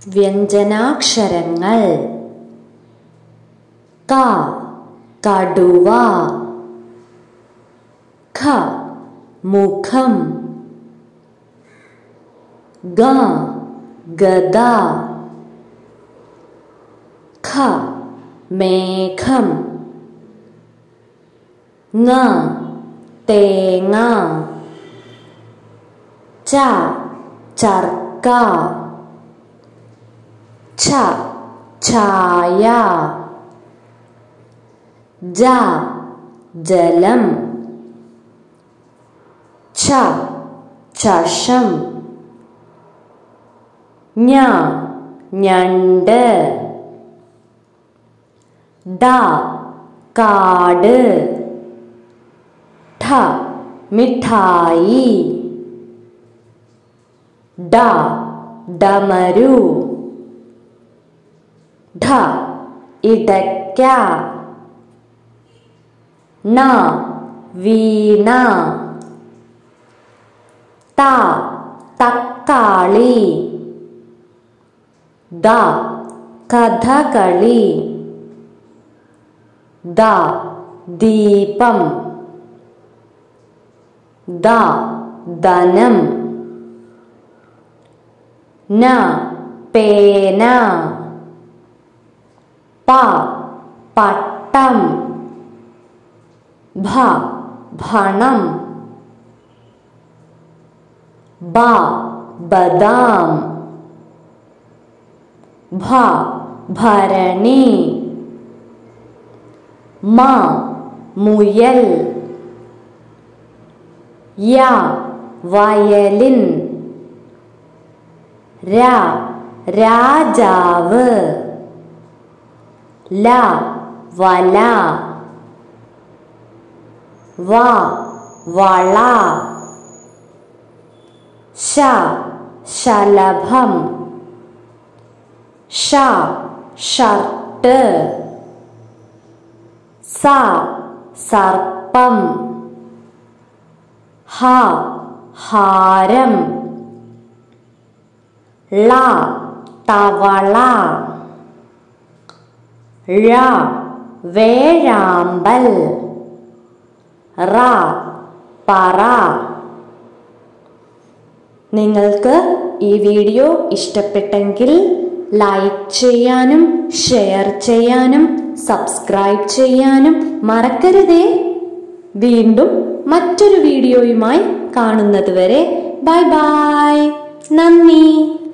വ്യഞ്ജനാക്ഷരങ്ങൾ ക കടുവ ഖ മുഖം ഗ ഗദ ഖ മേഘം ങ തേങ്ങ ച ചർക്ക ഛ ഛായ ജ ജലം ഛ ചഷം ഞ ഞണ്ട് ഡ കാട് ഠ മിഠായി ഡ ഡമരു ഢ ഇടയ്ക്ക ണ വീണ ത തക്കാളി ദ കഥകളി ദ ദീപം ദ ധനം ന പേന പ പട്ടം ഭ ഭണം ബ ബദാം ഭ ഭരണി മ മുയൽ യ വയലിൻ ര രാജാവ് ല വല വ വള ശ ശലഭം ഷ ഷർട്ട് സ സർപ്പം ഹ ഹാരം ള തവള ഴ വേഴാമ്പൽ റ പറ നിങ്ങൾക്ക് ഈ വീഡിയോ ഇഷ്ടപ്പെട്ടെങ്കിൽ ലൈക്ക് ചെയ്യാനും ഷെയർ ചെയ്യാനും സബ്സ്ക്രൈബ് ചെയ്യാനും മറക്കരുതേ വീണ്ടും മറ്റൊരു വീഡിയോയുമായി കാണുന്നത് വരെ ബൈ ബൈ നന്ദി